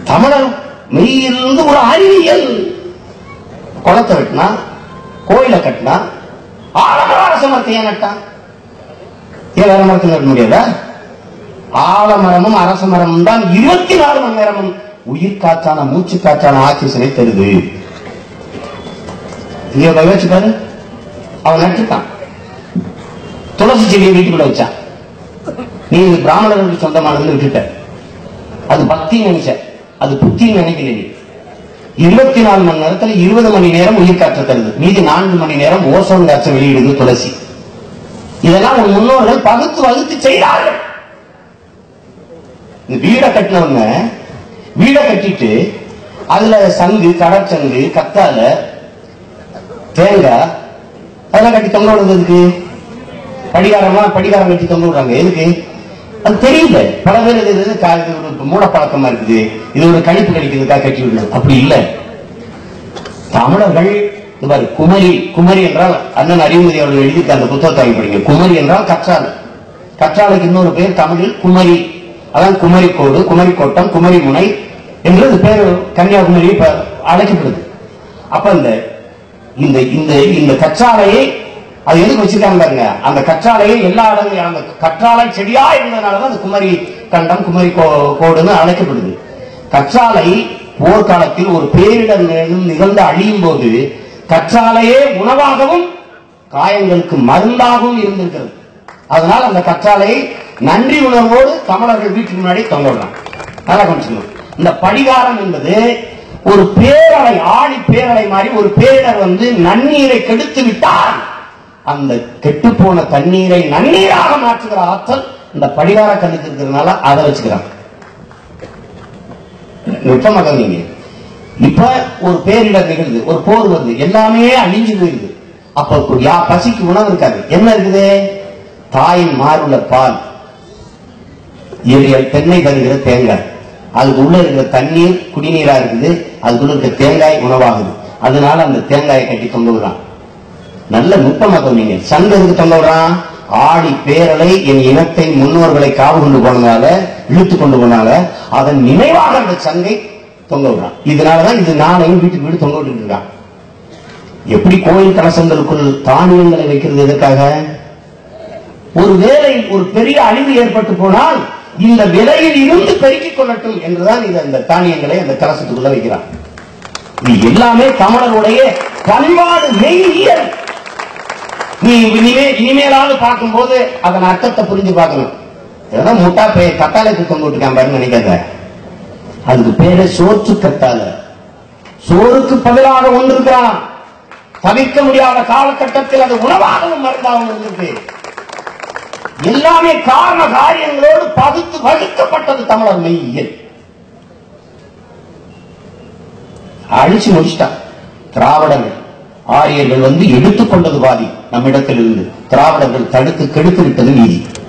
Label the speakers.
Speaker 1: தமிழர் மெய்யிலிருந்து ஒரு அறிவியல் குளத்தை வெட்டினா கோயிலை கட்டினா ஆலமர அரச மரத்தை ஏன் நட்டான் ஏன் வேற மரத்தில் நட்ட முடியாதா ஆலமரமும் அரச மரமும் தான் இருபத்தி நாலு மணி நேரமும் உயிர் காற்றான மூச்சு காற்றான ஆக்சிஜனை தருது இங்க போய் வச்சு பாரு அவன் நட்டுட்டான் துளசி செடியை வீட்டுக்குள்ள வச்சான் நீ இது பிராமணர்களுக்கு சொந்தமானதுன்னு விட்டுட்ட அது பக்தி நினைச்ச அது புத்தி நினைக்கல நீ இருபத்தி நாலு மணி நேரத்துல இருபது மணி நேரம் உயிர் காற்று தருது மீதி நான்கு மணி நேரம் ஓசோன் காற்று வெளியிடுது துளசி இதெல்லாம் உன் முன்னோர்கள் பகுத்து வகுத்து செய்தார்கள் இந்த வீடை கட்டினவங்க வீடை கட்டிட்டு அதுல சங்கு கடற்சங்கு கத்தால தேங்காய் அதெல்லாம் கட்டி தொங்க விடுறதுக்கு படிகாரமா படிகாரம் கட்டி தொங்க விடுறாங்க எதுக்கு அது தெரியல பல பேர் இது இது கா- இது ஒரு மூடப்பழக்கமா இருக்குது இது ஒரு கழிப்பு கழிக்கிறதுக்காக கட்டி விடுறது அப்படி இல்லை தமிழர்கள் இந்த மாதிரி குமரி குமரி என்றால் அண்ணன் அறிவுமதி அவர்கள் எழுதியிருக்க அந்த புத்தகத்தை வாங்கி படிங்க குமரி என்றால் கற்றாழை கற்றாழைக்கு இன்னொரு பேர் தமிழில் குமரி அதான் குமரி கோடு குமரி கோட்டம் குமரி முனை என்று அது பேர் கன்னியாகுமரி இப்ப அழைக்கப்படுது அப்ப இந்த இந்த இந்த இந்த கற்றாழையை அது எதுக்கு வச்சிருக்காங்க பாருங்க அந்த கற்றாழையை எல்லா இடங்களையும் அந்த கற்றாழை செடியா இருந்ததுனாலதான் அந்த குமரி கண்டம் குமரி கோ- கோடுன்னு அழைக்கப்படுது கற்றாழை போர்க்காலத்தில் ஒரு பேரிடர் நிகழ்ந்து- நிகழ்ந்து அழியும் போது கற்றாழையே உணவாகவும் காயங்களுக்கு மருந்தாகவும் இருந்திருக்கிறது அதனால அந்த கற்றாழையை நன்றி உணர்வோடு தமிழர்கள் வீட்டுக்கு முன்னாடி தொங்கலாம் நல்லா கொஞ்சம் இந்த படிகாரம் என்பது ஒரு பேரலை ஆடி பேரலை மாதிரி ஒரு பேரிடர் வந்து நன்னீரை கெடுத்து விட்டால் அந்த கெட்டுப்போன தண்ணீரை நன்னீராக மாற்றுகிற ஆற்றல் இந்த படிகார கல்லுக்கு இருக்கிறதுனால அதை வச்சுக்கிறாங்க நுட்பமாக நீங்க இப்ப ஒரு பேரிடர் நிகழ்ந்து ஒரு போர் வருது எல்லாமே அழிஞ்சு போயிருது அப்ப கு- யா பசிக்கு உணவு இருக்காது என்ன இருக்குது தாயின் மாறுள்ள பால் எரியல் தென்னை தருகிற தேங்காய் அதுக்கு உள்ள இருக்கிற தண்ணீர் குடிநீரா இருக்குது அதுக்குள்ள இருக்கிற தேங்காய் உணவாகுது அதனால அந்த தேங்காயை கட்டி தொங்க விடுறான் நல்ல நுட்பமா சொன்னீங்க சங்க எதுக்கு தொங்க விடுறான் ஆடி பேரலை என் இனத்தை முன்னோர்களை காவு கொண்டு போனதால இழுத்து கொண்டு போனால அதன் நினைவாக அந்த சங்கை தொங்க விடுறான் இதனாலதான் இது நாளையும் வீட்டுக்கு வீடு தொங்க விட்டுட்டு இருக்கான் எப்படி கோயில் கலசங்களுக்குள் தானியங்களை வைக்கிறது எதற்காக ஒரு வேலை ஒரு பெரிய அழிவு ஏற்பட்டு போனால் இந்த விலையில் இருந்து பெருக்கிக் கொள்ளட்டும் என்றுதான் இது அந்த தானியங்களை அந்த கலசத்துக்குள்ள வைக்கிறான் இது எல்லாமே தமிழருடைய பண்பாடு மெய்யியல் நீ இனிமே இனிமேலாவது பார்க்கும்போது அதன் அர்த்தத்தை புரிஞ்சு பார்க்கணும் இதெல்லாம் முட்டா பே கத்தாழைக்கு தொங்க விட்டுருக்கான் பாருன்னு நினைக்காத அதுக்கு பேரு சோற்று கத்தாழை சோறுக்கு பதிலாக ஒன்று இருக்கிறான் தவிர்க்க முடியாத காலகட்டத்தில் அது உணவாகவும் மருந்தாகவும் இருந்திருக்கு எல்லாமே காரண காரியங்களோடு பகுத்து வகுக்கப்பட்டது தமிழர் மெய்யியல் அழிச்சு முடிச்சிட்டான் திராவிடர்கள் ஆரியர்கள் வந்து எடுத்துக்கொண்டது பாதி நம்மிடத்தில் இருந்து திராவிடர்கள் தடுத்து கெடுத்து விட்டது நீதி